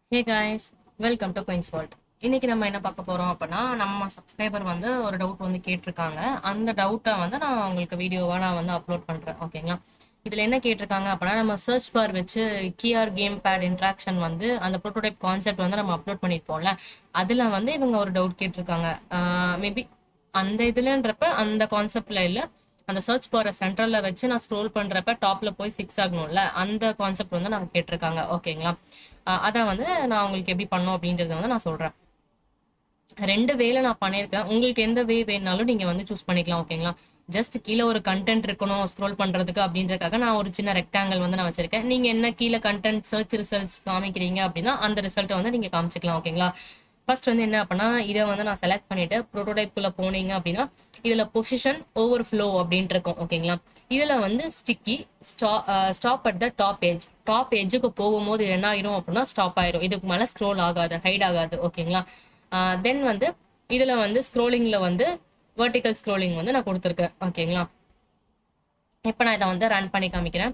hey guys welcome to Queens World இன்னைக்கு நம்ம என்ன பார்க்க போறோம் அப்படின்னா நம்ம சப்ஸ்கிரைபர் வந்து ஒரு டவுட் வந்து கேட்டிருக்காங்க அந்த டவுட்டை வந்து நான் உங்களுக்கு வீடியோவா நான் வந்து அப்லோட் பண்றேன் ஓகேங்களா இதுல என்ன கேட்டிருக்காங்க அப்படின்னா நம்ம சர்ச் பார் வச்சு கிஆர் கேம் பேட் இன்ட்ராக்ஷன் வந்து அந்த ப்ரோட்டோடைப் கான்செப்ட் வந்து நம்ம அப்லோட் பண்ணிருப்போம்ல அதுல வந்து இவங்க ஒரு டவுட் கேட்டிருக்காங்க மேபி அந்த இதுலன்றப்ப அந்த கான்செப்ட்ல இல்ல அந்த சர்ச் பாரை சென்டர்ல வச்சு நான் ஸ்க்ரோல் பண்றப்ப டாப்ல போய் ஃபிக்ஸ் ஆகணும்ல அந்த கான்செப்ட் வந்து நாங்க கேட்டிருக்காங்க ஓகேங்களா அஹ் அதான் வந்து நான் உங்களுக்கு எப்படி பண்ணோம் அப்படின்றத வந்து நான் சொல்றேன் ரெண்டு வேல நான் பண்ணியிருக்கேன் உங்களுக்கு எந்த வே வேணாலும் நீங்க வந்து சூஸ் பண்ணிக்கலாம் ஓகேங்களா ஜஸ்ட் கீழே ஒரு கண்டென்ட் இருக்கணும் ஸ்க்ரோல் பண்றதுக்கு அப்படின்றதுக்காக நான் ஒரு சின்ன ரெக்டாங்கிள் வந்து நான் வச்சிருக்கேன் நீங்க என்ன கீழே கண்டென்ட் சர்ச் ரிசல்ட்ஸ் காமிக்கிறீங்க அப்படின்னா அந்த ரிசல்ட்டை வந்து நீங்க காமிச்சிக்கலாம் ஓகேங்களா ஃபர்ஸ்ட் வந்து என்ன அப்படின்னா இதை வந்து நான் செலக்ட் பண்ணிட்டு ப்ரோட்டோடைப்குள்ள போனீங்க அப்படின்னா இதுல பொசிஷன் ஓவர் ஃப்ளோ அப்படின்ட்டு இருக்கும் ஓகேங்களா இதுல வந்து sticky stop at the top edge top எஜ்ஜுக்கு போகும்போது என்ன ஆயிரும் அப்படின்னா ஸ்டாப் ஆயிரும் இதுக்கு மேல ஸ்க்ரோல் ஆகாது ஹைட் ஆகாது ஓகேங்களா தென் வந்து இதுல வந்து ஸ்க்ரோலிங்ல வந்து வெர்டிக்கல் ஸ்க்ரோலிங் வந்து நான் கொடுத்துருக்கேன் ஓகேங்களா இப்போ நான் இதை வந்து ரன் பண்ணி காமிக்கிறேன்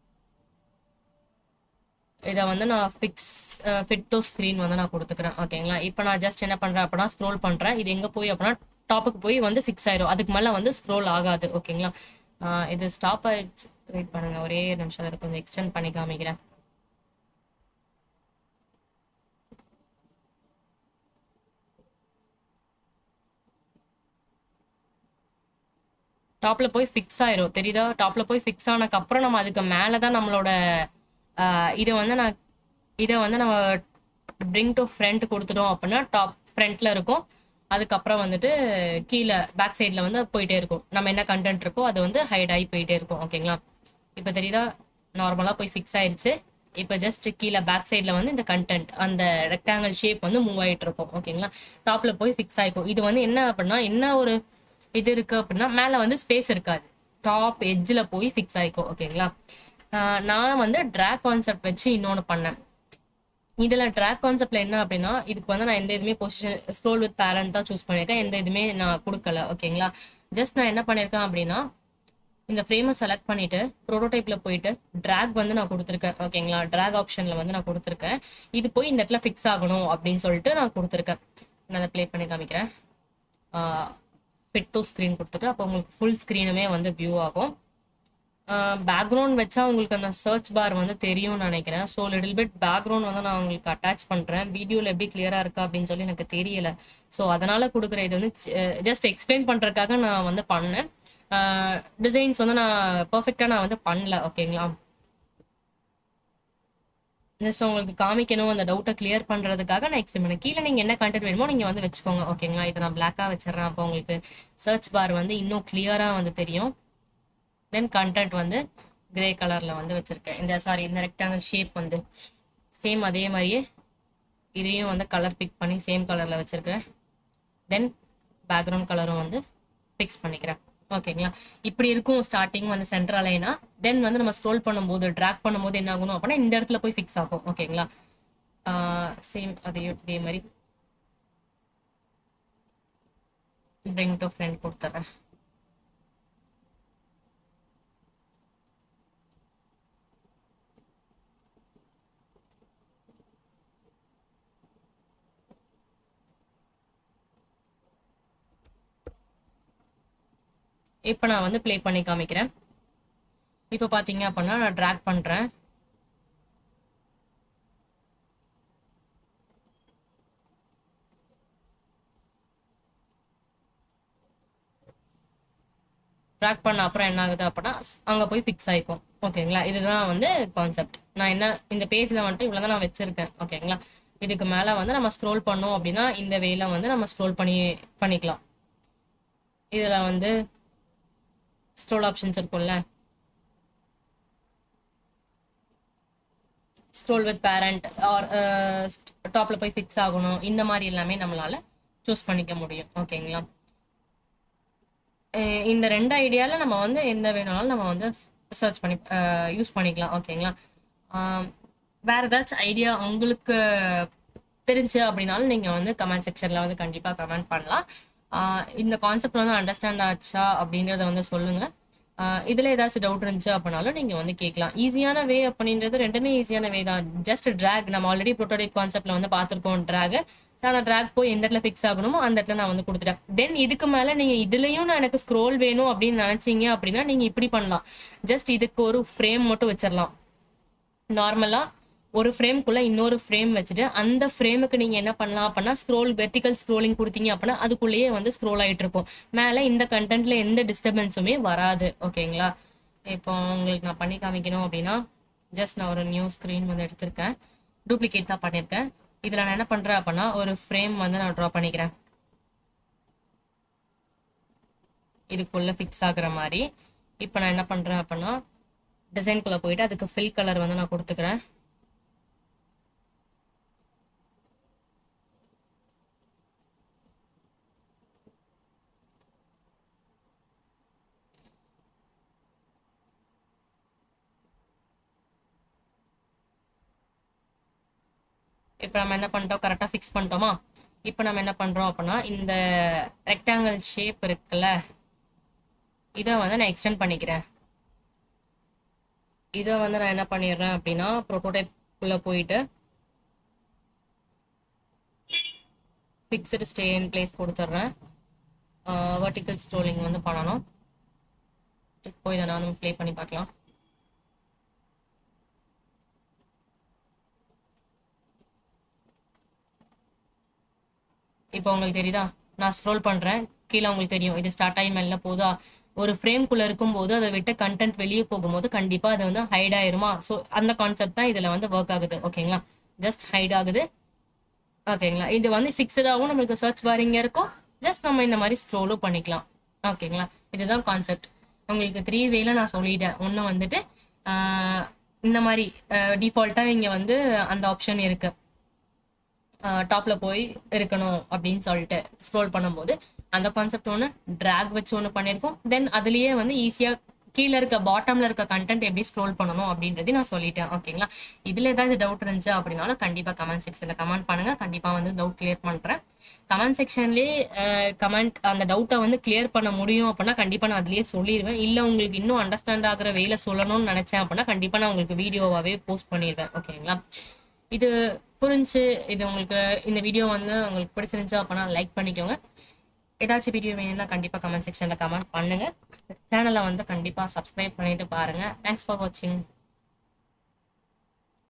இதை வந்து நான் ஃபிக்ஸ் ஃபிட் டு ஸ்க்ரீன் வந்து நான் கொடுத்துக்கிறேன் ஓகேங்களா இப்போ நான் ஜஸ்ட் என்ன பண்ணுறேன் அப்படின்னா ஸ்க்ரோல் பண்ணுறேன் இது எங்கே போய் அப்படின்னா டாப்புக்கு போய் வந்து ஃபிக்ஸ் ஆயிரும் அதுக்கு மேலே வந்து ஸ்க்ரோல் ஆகாது ஓகேங்களா ஆஹ் இது ஸ்டாப் ஆயிடுச்சு வெயிட் பண்ணுங்க ஒரே நிமிஷம் அதை கொஞ்சம் எக்ஸ்டெண்ட் பண்ணி காமிக்கிறேன் டாப்ல போய் ஃபிக்ஸ் ஆயிரும் தெரியுதா டாப்ல போய் ஃபிக்ஸ் ஆனதுக்கு அப்புறம் நம்ம அதுக்கு மேலே தான் நம்மளோட இதை வந்து நான் இதை வந்து நம்ம பிரிங் டு ஃப்ரண்ட் கொடுத்துட்டோம் அப்படின்னா டாப் ஃப்ரண்ட்ல இருக்கும் அதுக்கப்புறம் வந்துட்டு கீழே பேக் சைடில் வந்து போயிட்டே இருக்கும் நம்ம என்ன கண்டென்ட் இருக்கோ அது வந்து ஹைட் ஆகி போயிட்டே இருக்கும் ஓகேங்களா இப்போ தெரியுதா நார்மலாக போய் ஃபிக்ஸ் ஆயிடுச்சு இப்போ ஜஸ்ட் கீழே பேக் சைடில் வந்து இந்த கண்டென்ட் அந்த ரெக்டாங்கிள் ஷேப் வந்து மூவ் ஆகிட்டு இருக்கும் ஓகேங்களா டாப்பில் போய் ஃபிக்ஸ் ஆகிக்கும் இது வந்து என்ன அப்படின்னா என்ன ஒரு இது இருக்கு அப்படின்னா மேலே வந்து ஸ்பேஸ் இருக்காது டாப் எட்ஜில் போய் ஃபிக்ஸ் ஆகிக்கும் ஓகேங்களா நான் வந்து ட்ராக் கான்செப்ட் வச்சு இன்னொன்று பண்ணேன் இதில் ட்ராக் கான்செப்ட்ல என்ன அப்படின்னா இதுக்கு வந்து நான் எந்த இதுவுமே பொசிஷன் ஸ்க்ரோல் வித் பேரண்ட் தான் சூஸ் பண்ணியிருக்கேன் எந்த இதுவுமே நான் கொடுக்கல ஓகேங்களா ஜஸ்ட் நான் என்ன பண்ணியிருக்கேன் அப்படின்னா இந்த ஃப்ரேமை செலக்ட் பண்ணிட்டு ப்ரோட்டோடைப்ல போயிட்டு ட்ராக் வந்து நான் கொடுத்துருக்கேன் ஓகேங்களா ட்ராக் ஆப்ஷன்ல வந்து நான் கொடுத்துருக்கேன் இது போய் இந்த இடத்துல ஃபிக்ஸ் ஆகணும் அப்படின்னு சொல்லிட்டு நான் கொடுத்துருக்கேன் நான் அதை ப்ளே பண்ணி காமிக்கிறேன் ஃபிட் டு ஸ்க்ரீன் கொடுத்துட்டு அப்போ உங்களுக்கு ஃபுல் ஸ்க்ரீனுமே வந்து வியூ ஆகும் பேக்ரவுண்ட் வச்சா உங்களுக்கு அந்த சர்ச் பார் வந்து தெரியும்னு நினைக்கிறேன் ஸோ லிட்டில் பிட் பேக்ரவுண்ட் வந்து நான் உங்களுக்கு அட்டாச் பண்ணுறேன் வீடியோவில் எப்படி கிளியரா இருக்கா அப்படின்னு சொல்லி எனக்கு தெரியல ஸோ அதனால கொடுக்குற இது வந்து ஜஸ்ட் எக்ஸ்பிளைன் பண்ணுறதுக்காக நான் வந்து பண்ணேன் டிசைன்ஸ் வந்து நான் பர்ஃபெக்டாக நான் வந்து பண்ணல ஓகேங்களா ஜஸ்ட் உங்களுக்கு காமிக்கணும் அந்த டவுட்டை கிளியர் பண்ணுறதுக்காக நான் எக்ஸ்பிளைன் பண்ணேன் கீழே நீங்கள் என்ன கண்டென்ட் வேணுமோ நீங்கள் வந்து வச்சுக்கோங்க ஓகேங்களா இதை நான் பிளாக்காக வச்சிடறேன் அப்போ உங்களுக்கு சர்ச் பார் வந்து இன்னும் கிளியராக வந்து தெரியும் தென் கண்டென்ட் வந்து கிரே கலரில் வந்து வச்சுருக்கேன் இந்த சாரி இந்த ரெக்டாங்கிள் ஷேப் வந்து சேம் அதே மாதிரியே இதையும் வந்து கலர் பிக் பண்ணி சேம் கலரில் வச்சுருக்கேன் தென் பேக்ரவுண்ட் கலரும் வந்து ஃபிக்ஸ் பண்ணிக்கிறேன் ஓகேங்களா இப்படி இருக்கும் ஸ்டார்டிங் வந்து சென்டர் அலைனா தென் வந்து நம்ம ஸ்க்ரோல் பண்ணும்போது ட்ராக் பண்ணும்போது என்ன ஆகணும் அப்படின்னா இந்த இடத்துல போய் ஃபிக்ஸ் ஆகும் ஓகேங்களா சேம் அதே இதே மாதிரி பிரிங் டு ஃப்ரெண்ட் கொடுத்துட்றேன் இப்போ நான் வந்து ப்ளே பண்ணி காமிக்கிறேன் இப்போ பார்த்தீங்க அப்படின்னா நான் ட்ராக் பண்ணுறேன் ட்ராக் பண்ண அப்புறம் என்ன ஆகுது அப்படின்னா அங்கே போய் ஃபிக்ஸ் ஆகிக்கும் ஓகேங்களா இதுதான் வந்து கான்செப்ட் நான் என்ன இந்த பேஜில் வந்துட்டு இவ்வளோ தான் நான் வச்சுருக்கேன் ஓகேங்களா இதுக்கு மேலே வந்து நம்ம ஸ்க்ரோல் பண்ணோம் அப்படின்னா இந்த வேல வந்து நம்ம ஸ்க்ரோல் பண்ணி பண்ணிக்கலாம் இதில் வந்து ஸ்க்ரோல் ஆப்ஷன்ஸ் இருக்கும்ல ஸ்க்ரோல் வித் பேரண்ட் ஆர் டாப்ல போய் ஃபிக்ஸ் ஆகணும் இந்த மாதிரி எல்லாமே நம்மளால சூஸ் பண்ணிக்க முடியும் ஓகேங்களா இந்த ரெண்டு ஐடியால நம்ம வந்து எந்த வேணாலும் நம்ம வந்து சர்ச் பண்ணி யூஸ் பண்ணிக்கலாம் ஓகேங்களா வேற ஏதாச்சும் ஐடியா உங்களுக்கு தெரிஞ்சு அப்படின்னாலும் நீங்க வந்து கமெண்ட் செக்ஷன்ல வந்து கண்டிப்பா கமெண்ட் பண்ணலாம் இந்த கான்செப்ட் வந்து அண்டர்ஸ்டாண்ட் ஆச்சா அப்படின்றத வந்து சொல்லுங்க இதுல ஏதாச்சும் டவுட் இருந்துச்சு அப்படின்னாலும் நீங்க வந்து கேட்கலாம் ஈஸியான வே அப்படின்றது ரெண்டுமே ஈஸியான வே தான் ஜஸ்ட் ட்ராக் நம்ம ஆல்ரெடி ப்ரோட்டோடைப் கான்செப்ட்ல வந்து பார்த்துருக்கோம் ட்ராக் நான் ட்ராக் போய் எந்த இடத்துல ஃபிக்ஸ் ஆகணுமோ அந்த இடத்துல நான் வந்து கொடுத்துட்டேன் தென் இதுக்கு மேல நீங்க இதுலயும் நான் எனக்கு ஸ்க்ரோல் வேணும் அப்படின்னு நினைச்சீங்க அப்படின்னா நீங்க இப்படி பண்ணலாம் ஜஸ்ட் இதுக்கு ஒரு ஃப்ரேம் மட்டும் வச்சிடலாம் நார்மலா ஒரு ஃப்ரேம்குள்ள இன்னொரு ஃப்ரேம் வச்சுட்டு அந்த ஃப்ரேமுக்கு நீங்க என்ன பண்ணலாம் அப்படின்னா ஸ்க்ரோல் வெர்டிகல் ஸ்க்ரோலிங் கொடுத்தீங்க அப்படின்னா அதுக்குள்ளேயே வந்து ஸ்க்ரோல் ஆயிட்டு இருக்கும் மேல இந்த கண்டென்ட்ல எந்த டிஸ்டர்பன்ஸுமே வராது ஓகேங்களா இப்போ உங்களுக்கு நான் பண்ணி காமிக்கணும் அப்படின்னா ஜஸ்ட் நான் ஒரு நியூ ஸ்க்ரீன் வந்து எடுத்திருக்கேன் டூப்ளிகேட் தான் பண்ணியிருக்கேன் இதுல நான் என்ன பண்றேன் அப்படின்னா ஒரு ஃப்ரேம் வந்து நான் ட்ரா பண்ணிக்கிறேன் இதுக்குள்ள ஃபிக்ஸ் ஆகுற மாதிரி இப்போ நான் என்ன பண்றேன் அப்படின்னா டிசைன்குள்ள போயிட்டு அதுக்கு ஃபில் கலர் வந்து நான் கொடுத்துக்கிறேன் இப்போ நம்ம என்ன பண்ணிட்டோம் கரெக்டாக ஃபிக்ஸ் பண்ணிட்டோமா இப்போ நம்ம என்ன பண்ணுறோம் அப்படின்னா இந்த ரெக்டாங்கிள் ஷேப் இருக்குல்ல இதை வந்து நான் எக்ஸ்டெண்ட் பண்ணிக்கிறேன் இதை வந்து நான் என்ன பண்ணிடுறேன் அப்படின்னா ப்ரோட்டோடைப்குள்ளே போயிட்டு ஃபிக்ஸ்டு ஸ்டே இன் பிளேஸ் கொடுத்துட்றேன் வெர்டிக்கல் ஸ்ட்ரோலிங் வந்து பண்ணணும் இப்போ இதை நான் வந்து ப்ளே பண்ணி பார்க்கலாம் இப்போ உங்களுக்கு தெரியுதா நான் ஸ்க்ரோல் பண்றேன் கீழே உங்களுக்கு தெரியும் இது ஸ்டார்ட் ஆகி மேல போதா ஒரு ஃப்ரேம்குள்ள இருக்கும்போது அதை விட்டு கண்டென்ட் வெளியே போகும்போது கண்டிப்பா அது வந்து ஹைட் ஆயிருமா ஸோ அந்த கான்செப்ட் தான் இதுல வந்து ஒர்க் ஆகுது ஓகேங்களா ஜஸ்ட் ஹைட் ஆகுது ஓகேங்களா இது வந்து ஃபிக்ஸடாகவும் நம்மளுக்கு சர்ச் பார் இங்க இருக்கும் ஜஸ்ட் நம்ம இந்த மாதிரி ஸ்க்ரோலும் பண்ணிக்கலாம் ஓகேங்களா இதுதான் கான்செப்ட் உங்களுக்கு த்ரீ வேல நான் சொல்லிட்டேன் ஒன்று வந்துட்டு ஆஹ் இந்த மாதிரி டிஃபால்ட்டாக இங்கே வந்து அந்த ஆப்ஷன் இருக்கு டாப்ல போய் இருக்கணும் அப்படின்னு சொல்லிட்டு ஸ்க்ரோல் பண்ணும்போது அந்த கான்செப்ட் ஒன்று ட்ராக் வச்சு ஒன்று பண்ணியிருக்கோம் தென் அதுலயே வந்து ஈஸியாக கீழே இருக்க பாட்டம்ல இருக்க கண்டென்ட் எப்படி ஸ்க்ரோல் பண்ணணும் அப்படின்றது நான் சொல்லிட்டேன் ஓகேங்களா இதுல ஏதாவது டவுட் இருந்துச்சு அப்படின்னாலும் கண்டிப்பா கமெண்ட் செக்ஷன்ல கமெண்ட் பண்ணுங்க கண்டிப்பா வந்து டவுட் கிளியர் பண்றேன் கமெண்ட் செக்ஷன்லயே கமெண்ட் அந்த டவுட்டை வந்து கிளியர் பண்ண முடியும் அப்படின்னா கண்டிப்பா நான் அதுலயே சொல்லிடுவேன் இல்ல உங்களுக்கு இன்னும் அண்டர்ஸ்டாண்ட் ஆகுற வேலை சொல்லணும்னு நினைச்சேன் அப்படின்னா கண்டிப்பா நான் உங்களுக்கு வீடியோவாவே போஸ்ட் பண்ணிடுவேன் ஓகேங்களா இது புரிஞ்சு இது உங்களுக்கு இந்த வீடியோ வந்து உங்களுக்கு பிடிச்சிருந்துச்சு அப்படின்னா லைக் பண்ணிக்கோங்க ஏதாச்சும் வீடியோ வேணும்னா கண்டிப்பா கமெண்ட் செக்ஷன்ல கமெண்ட் பண்ணுங்க சேனலை வந்து கண்டிப்பா சப்ஸ்கிரைப் பண்ணிட்டு பாருங்க தேங்க்ஸ் ஃபார் வாட்சிங்